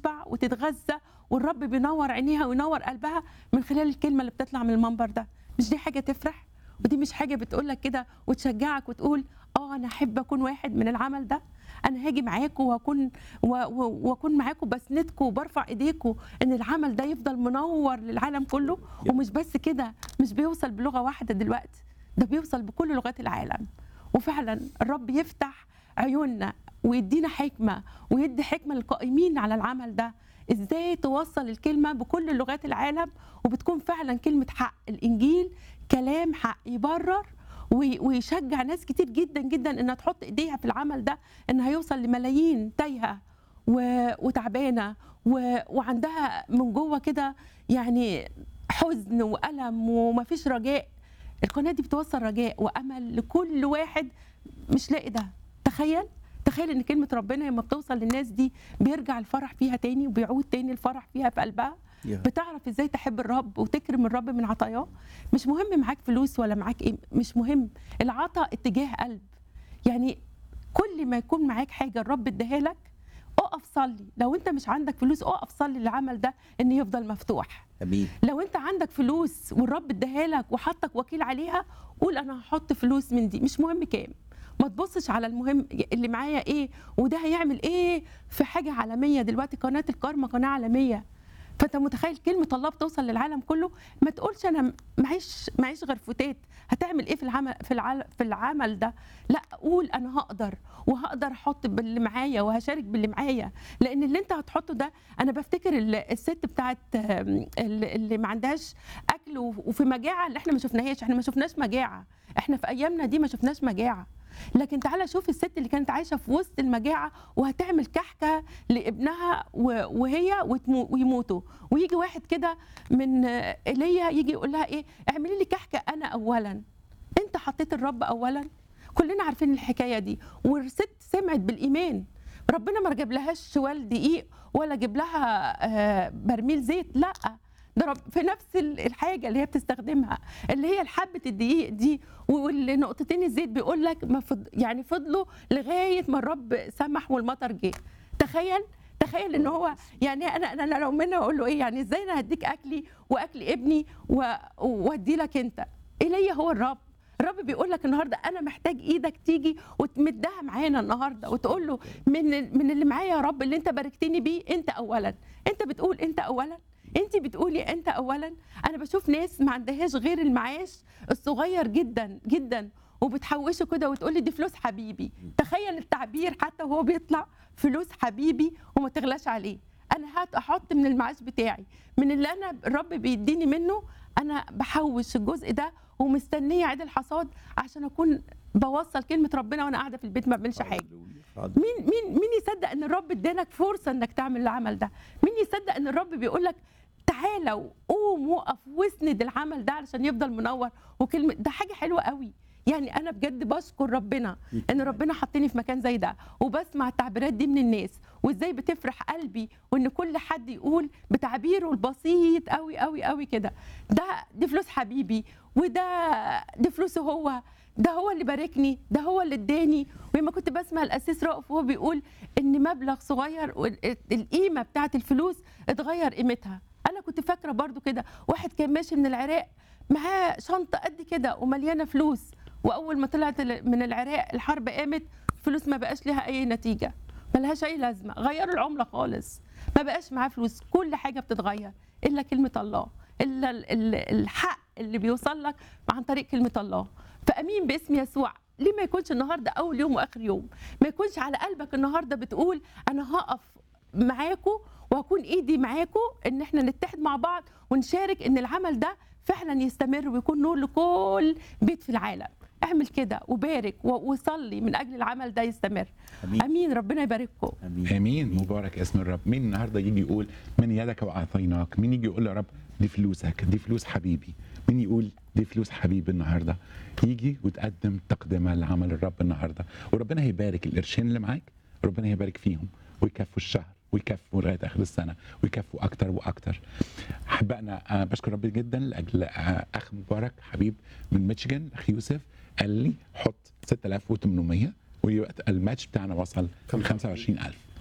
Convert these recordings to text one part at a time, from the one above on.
تشبع وتتغذى والرب بينور عينيها وينور قلبها من خلال الكلمه اللي بتطلع من المنبر ده مش دي حاجه تفرح ودي مش حاجه بتقول لك كده وتشجعك وتقول اه انا احب اكون واحد من العمل ده انا هاجي معاكم واكون و- و- واكون معاكم بسندكم وبرفع ايديكم ان العمل ده يفضل منور للعالم كله ومش بس كده مش بيوصل بلغه واحده دلوقتي ده بيوصل بكل لغات العالم وفعلا الرب يفتح عيوننا ويدينا حكمه ويدي حكمه للقائمين على العمل ده ازاي توصل الكلمه بكل لغات العالم وبتكون فعلا كلمه حق الانجيل كلام حق يبرر وي- ويشجع ناس كتير جدا جدا انها تحط ايديها في العمل ده انها يوصل لملايين تايهه و- وتعبانه و- وعندها من جوه كده يعني حزن والم ومفيش رجاء القناه دي بتوصل رجاء وامل لكل واحد مش لاقي ده تخيل تخيل ان كلمه ربنا لما بتوصل للناس دي بيرجع الفرح فيها تاني وبيعود تاني الفرح فيها في قلبها يا. بتعرف ازاي تحب الرب وتكرم الرب من عطاياه مش مهم معاك فلوس ولا معاك ايه مش مهم العطاء اتجاه قلب يعني كل ما يكون معاك حاجه الرب اداها لك اقف صلي لو انت مش عندك فلوس اقف صلي العمل ده ان يفضل مفتوح امين لو انت عندك فلوس والرب اداها لك وحطك وكيل عليها قول انا هحط فلوس من دي مش مهم كام ما تبصش على المهم اللي معايا ايه وده هيعمل ايه في حاجه عالميه دلوقتي قناه الكارما قناه عالميه فانت متخيل كلمه الله بتوصل للعالم كله ما تقولش انا معيش معيش غير فتات هتعمل ايه في العمل في العمل في العمل ده لا قول انا هقدر وهقدر احط باللي معايا وهشارك باللي معايا لان اللي انت هتحطه ده انا بفتكر ال- الست بتاعت آم، اللي اللي ما عندهاش اكل و- وفي مجاعه اللي احنا ما شفناهاش احنا ما شفناش مجاعه احنا في ايامنا دي ما شفناش مجاعه لكن تعالى شوف الست اللي كانت عايشه في وسط المجاعه وهتعمل كحكه لابنها و- وهي وتمو- ويموتوا ويجي واحد كده من آه، ايليا يجي يقول لها ايه اعملي لي كحكه انا اولا انت حطيت الرب اولا كلنا عارفين الحكايه دي والست سمعت بالايمان ربنا ما جاب لهاش شوال دقيق ولا جاب لها آه، برميل زيت لا ده رب في نفس ال- الحاجه اللي هي بتستخدمها اللي هي حبه الدقيق دي والنقطتين الزيت بيقول لك ما فض يعني فضلوا لغايه ما الرب سمح والمطر جه تخيل تخيل ان هو يعني انا انا لو منى اقول له ايه يعني ازاي انا هديك اكلي واكل ابني و- وادي لك انت ايليا هو الرب الرب بيقول لك النهارده انا محتاج ايدك تيجي وتمدها معانا النهارده وتقول له من من اللي معايا يا رب اللي انت باركتني بيه انت اولا انت بتقول انت اولا انت بتقولي انت اولا انا بشوف ناس ما عندهاش غير المعاش الصغير جدا جدا وبتحوشه كده وتقولي دي فلوس حبيبي تخيل التعبير حتى وهو بيطلع فلوس حبيبي وما تغلاش عليه انا هات احط من المعاش بتاعي من اللي انا الرب بيديني منه انا بحوش الجزء ده ومستنيه عيد الحصاد عشان اكون بوصل كلمه ربنا وانا قاعده في البيت ما بعملش حاجه حاضر. مين مين مين يصدق ان الرب ادالك فرصه انك تعمل العمل ده مين يصدق ان الرب بيقول لك تعالى وقوم وقف واسند العمل ده علشان يفضل منور وكلمه ده حاجه حلوه قوي يعني انا بجد بشكر ربنا ان ربنا حطني في مكان زي ده وبسمع التعبيرات دي من الناس وازاي بتفرح قلبي وان كل حد يقول بتعبيره البسيط قوي قوي قوي كده ده دي فلوس حبيبي وده دي فلوسه هو ده هو اللي باركني ده هو اللي اداني ولما كنت بسمع الاسيس رأف وهو بيقول ان مبلغ صغير وال- القيمه بتاعت الفلوس اتغير قيمتها انا كنت فاكره برضو كده واحد كان ماشي من العراق معاه شنطه قد كده ومليانه فلوس واول ما طلعت ال- من العراق الحرب قامت فلوس ما بقاش لها اي نتيجه ملهاش اي لازمه غيروا العمله خالص ما بقاش معاه فلوس كل حاجه بتتغير الا كلمه الله الا ال- ال- الحق اللي بيوصل لك عن طريق كلمه الله فامين باسم يسوع ليه ما يكونش النهارده اول يوم واخر يوم ما يكونش على قلبك النهارده بتقول انا هقف معاكم وهكون ايدي معاكم ان احنا نتحد مع بعض ونشارك ان العمل ده فعلا يستمر ويكون نور لكل بيت في العالم اعمل كده وبارك و- وصلي من اجل العمل ده يستمر امين امين ربنا يبارككم امين امين مبارك اسم الرب مين النهارده يجي يقول من يدك واعطيناك مين يجي يقول يا رب دي فلوسك دي فلوس حبيبي مين يقول دي فلوس حبيبي النهارده يجي وتقدم تقدمه لعمل الرب النهارده وربنا هيبارك القرشين اللي معاك ربنا هيبارك فيهم ويكفوا الشهر ويكفوا لغايه اخر السنه ويكفوا اكتر واكتر احبائنا آه، بشكر ربي جدا لاجل آه، اخ مبارك حبيب من ميشيغان اخ يوسف قال لي حط 6800 والماتش بتاعنا وصل 25000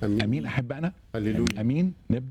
امين امين احبائنا هللويا امين نبدا